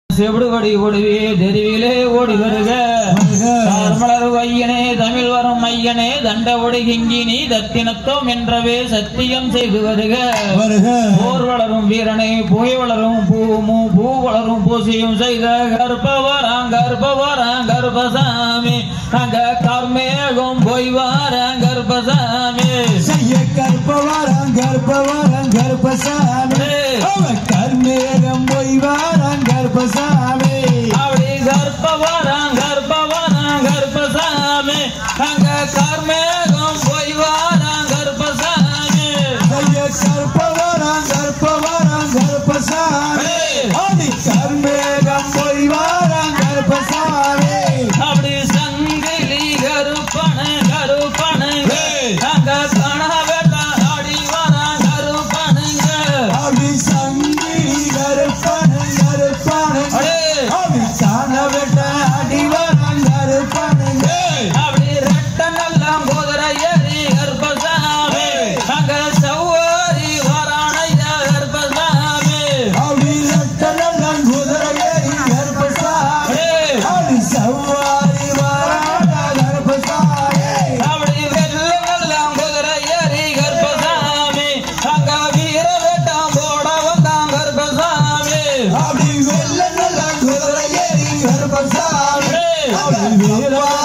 செவிடுபடி ஒடுவே தெருவிலே ஓடி வருக தார்மலர் வையனே தமிழ் வரும் மையனே தண்ட ஒடுகிங்கினி தத்தினத்தோம் என்றவே சத்தியம் செய்து வருக வருக போர் வளரும் வீரனே புகை வளரும் பூமு பூ வளரும் பூசியும் செய்த கற்பவராங் கற்பவராங் கர்ப்பசாமி அங்க கர்மேகம் போய் வாராங் கர்ப்பசாமி செய்ய கற்பவாரம் கற்பவாரம் கற்பசாமி அவன் கர்மேகம் போய் வாரம் கற்பசாமி அப்படி கர்ப்பவராங் கர்ப்பவராங் கர்ப்பசாமி அங்க கர்மேகம் போய் வாராங் கர்ப்பசாமி செய்ய கற்பவாரம் கற்பவாரம் கற்பசாமி அடி கர்மேகம் போய் வாரம் கற்பசாமி அப்படி சங்கிலி கருப்பன கருப்பனுங்க அங்க கணவெட்ட ஆடி வராங் கருப்பனுங்க அடி சங்கி கருப்பனு கருப்பனு அடே! அடி சாண வெட்ட அடி வாரம் கருப்பனுங்க அப்படி ரெட்டனெல்லாம் குதிரை ஏறி கர்ப்பசாமி அங்க சௌவாரி வரானையா கர்ப்பசாமி அடி ரத்தனம் குதிரையேறி கருப்பசாமி அடி சவாரி வாராடா கருப்பசாமி அப்படி வெள்ளமெல்லாம் குதிரை ஏறி கர்ப்பசாமி அங்க வீர வேட்டம் போட வந்தான் கர்ப்பசாமி அடி வெள்ள நல்ல குதிரையேறி கருப்பசாமி அடி வீரா